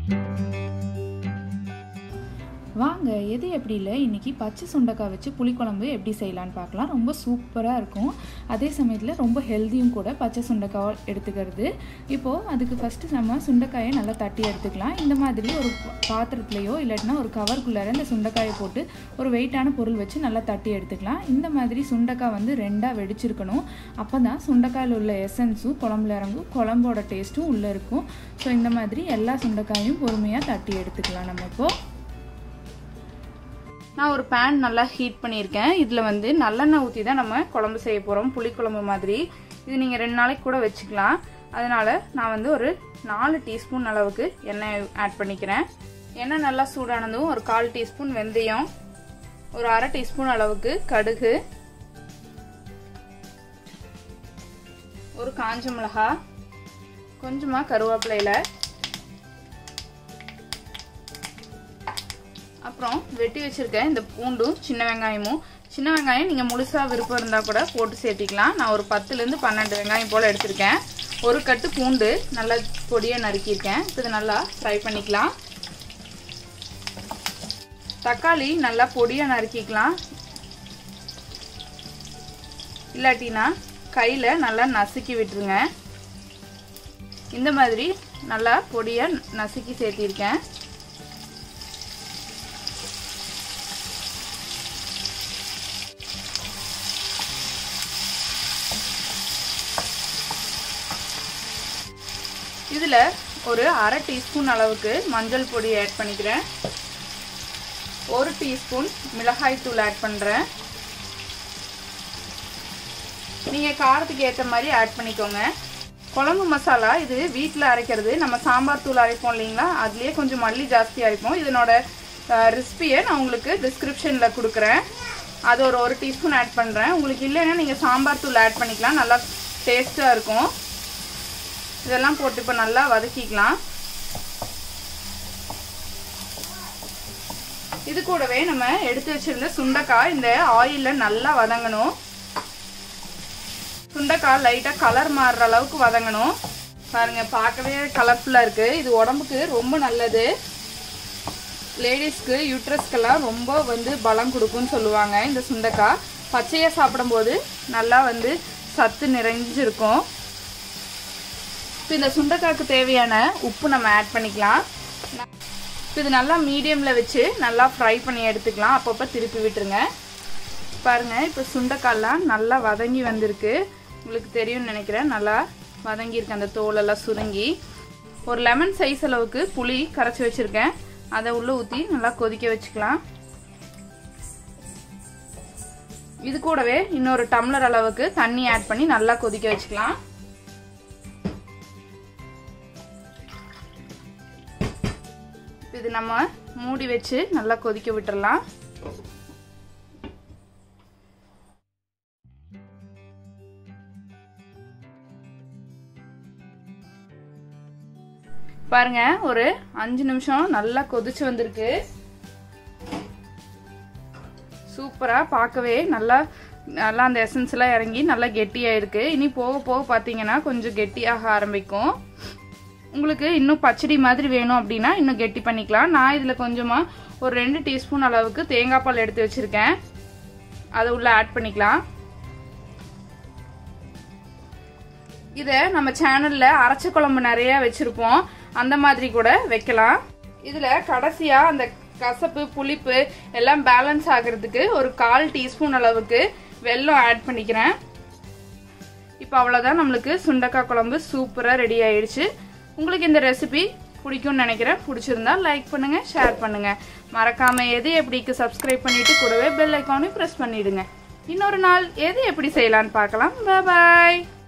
வாங்க எது எப்படி இல்லை இன்றைக்கி பச்சை சுண்டைக்காய் வச்சு புளிக்குழம்பு எப்படி செய்யலான்னு பார்க்கலாம் ரொம்ப சூப்பராக இருக்கும் அதே சமயத்தில் ரொம்ப ஹெல்த்தியும் கூட பச்சை சுண்டைக்காய் எடுத்துக்கிறது இப்போது அதுக்கு ஃபஸ்ட்டு நம்ம சுண்டைக்காயை நல்லா தட்டி எடுத்துக்கலாம் இந்த மாதிரி ஒரு பாத்திரத்துலையோ இல்லாட்டினா ஒரு கவருக்குள்ளார இந்த சுண்டைக்காயை போட்டு ஒரு வெயிட்டான பொருள் வச்சு நல்லா தட்டி எடுத்துக்கலாம் இந்த மாதிரி சுண்டைக்காய் வந்து ரெண்டாக வெடிச்சிருக்கணும் அப்போ தான் சுண்டைக்காயில் உள்ள எசன்ஸும் குழம்புல இறங்கும் குழம்போட டேஸ்ட்டும் உள்ளே இருக்கும் ஸோ இந்த மாதிரி எல்லா சுண்டைக்காயும் பொறுமையாக தட்டி எடுத்துக்கலாம் நம்ம இப்போது நான் ஒரு பேன் நல்லா ஹீட் பண்ணியிருக்கேன் இதில் வந்து நல்லெண்ணெய் ஊற்றி தான் நம்ம குழம்பு செய்ய போகிறோம் புளிக்குழம்பு மாதிரி இது நீங்கள் ரெண்டு நாளைக்கு கூட வச்சுக்கலாம் அதனால் நான் வந்து ஒரு நாலு டீஸ்பூன் அளவுக்கு எண்ணெய் ஆட் பண்ணிக்கிறேன் எண்ணெய் நல்லா சூடானதும் ஒரு கால் டீஸ்பூன் வெந்தயம் ஒரு அரை டீஸ்பூன் அளவுக்கு கடுகு ஒரு காஞ்ச மிளகா கொஞ்சமாக கருவேப்பிலையில் அப்புறம் வெட்டி வச்சிருக்கேன் இந்த பூண்டும் சின்ன வெங்காயமும் சின்ன வெங்காயம் நீங்கள் முழுசாக விருப்பம் இருந்தால் கூட போட்டு சேர்த்திக்கலாம் நான் ஒரு பத்துலேருந்து பன்னெண்டு வெங்காயம் போல் எடுத்திருக்கேன் ஒரு கட்டு பூண்டு நல்லா பொடியாக நறுக்கியிருக்கேன் இப்போ இதை நல்லா ஃப்ரை பண்ணிக்கலாம் தக்காளி நல்லா பொடியாக நறுக்கிக்கலாம் இல்லாட்டினா கையில் நல்லா நசுக்கி விட்டுருங்க இந்த மாதிரி நல்லா பொடியாக நசுக்கி சேர்த்திருக்கேன் இதில் ஒரு அரை டீஸ்பூன் அளவுக்கு மஞ்சள் பொடி ஆட் பண்ணிக்கிறேன் ஒரு டீஸ்பூன் மிளகாய் தூள் ஆட் பண்ணுறேன் நீங்கள் காரத்துக்கு ஏற்ற மாதிரி ஆட் பண்ணிக்கோங்க குழம்பு மசாலா இது வீட்டில் அரைக்கிறது நம்ம சாம்பார் தூள் அரைப்போம் இல்லைங்களா அதுலேயே கொஞ்சம் மல்லி ஜாஸ்தி அரைப்போம் இதனோட ரெசிபியை நான் உங்களுக்கு டிஸ்கிரிப்ஷனில் கொடுக்குறேன் அது ஒரு ஒரு டீஸ்பூன் ஆட் பண்ணுறேன் உங்களுக்கு இல்லைன்னா நீங்கள் சாம்பார் தூள் ஆட் பண்ணிக்கலாம் நல்லா டேஸ்ட்டாக இருக்கும் இதெல்லாம் போட்டு இப்போ நல்லா வதக்கிக்கலாம் இது கூடவே நம்ம எடுத்து வச்சிருந்த சுண்டைக்காய் இந்த ஆயிலில் நல்லா வதங்கணும் சுண்டைக்காய் லைட்டாக கலர் மாறுற அளவுக்கு வதங்கணும் பாருங்க பார்க்கவே கலர்ஃபுல்லாக இருக்குது இது உடம்புக்கு ரொம்ப நல்லது லேடிஸ்க்கு யூட்ரஸ்க்கெல்லாம் ரொம்ப வந்து பலம் கொடுக்கும்னு சொல்லுவாங்க இந்த சுண்டைக்காய் பச்சையாக சாப்பிடும்போது நல்லா வந்து சத்து நிறைஞ்சிருக்கும் இப்போ இந்த சுண்டைக்காய்க்கு தேவையான உப்பு நம்ம ஆட் பண்ணிக்கலாம் இப்போ இது நல்லா மீடியமில் வச்சு நல்லா ஃப்ரை பண்ணி எடுத்துக்கலாம் அப்பப்போ திருப்பி விட்டுருங்க பாருங்கள் இப்போ சுண்டைக்காய்லாம் நல்லா வதங்கி வந்திருக்கு உங்களுக்கு தெரியும்னு நினைக்கிறேன் நல்லா வதங்கியிருக்கு அந்த தோலெல்லாம் சுருங்கி ஒரு லெமன் சைஸ் அளவுக்கு புளி கரைச்சி வச்சுருக்கேன் அதை உள்ளே ஊற்றி நல்லா கொதிக்க வச்சுக்கலாம் இது கூடவே இன்னொரு டம்ளர் அளவுக்கு தண்ணி ஆட் பண்ணி நல்லா கொதிக்க வச்சுக்கலாம் இது நம்ம மூடி வச்சு நல்லா கொதிக்க விட்டுறலாம் பாருங்க ஒரு அஞ்சு நிமிஷம் நல்லா கொதிச்சு வந்திருக்கு சூப்பரா பார்க்கவே நல்லா நல்லா அந்த எசன்ஸ் எல்லாம் இறங்கி நல்லா கெட்டியாயிருக்கு இனி போக போக பார்த்தீங்கன்னா கொஞ்சம் கெட்டியாக ஆரம்பிக்கும் உங்களுக்கு இன்னும் பச்சடி மாதிரி வேணும் அப்படின்னா இன்னும் கெட்டி பண்ணிக்கலாம் நான் இதில் கொஞ்சமாக ஒரு ரெண்டு டீஸ்பூன் அளவுக்கு தேங்காய் பால் எடுத்து வச்சுருக்கேன் அதை உள்ள ஆட் பண்ணிக்கலாம் இதை நம்ம சேனலில் அரைச்ச குழம்பு நிறைய வச்சுருப்போம் அந்த மாதிரி கூட வைக்கலாம் இதில் கடைசியாக அந்த கசப்பு புளிப்பு எல்லாம் பேலன்ஸ் ஆகிறதுக்கு ஒரு கால் டீஸ்பூன் அளவுக்கு வெல்லம் ஆட் பண்ணிக்கிறேன் இப்போ அவ்வளோதான் நம்மளுக்கு சுண்டக்காய் குழம்பு சூப்பராக ரெடி ஆயிடுச்சு உங்களுக்கு இந்த ரெசிபி பிடிக்கும்னு நினைக்கிறேன் பிடிச்சிருந்தா லைக் பண்ணுங்க ஷேர் பண்ணுங்க மறக்காம எது எப்படிக்கு சப்ஸ்கிரைப் பண்ணிட்டு கூடவே பெல் ஐக்கானையும் ப்ரெஸ் பண்ணிடுங்க இன்னொரு நாள் எது எப்படி செய்யலான்னு பார்க்கலாம் பாய்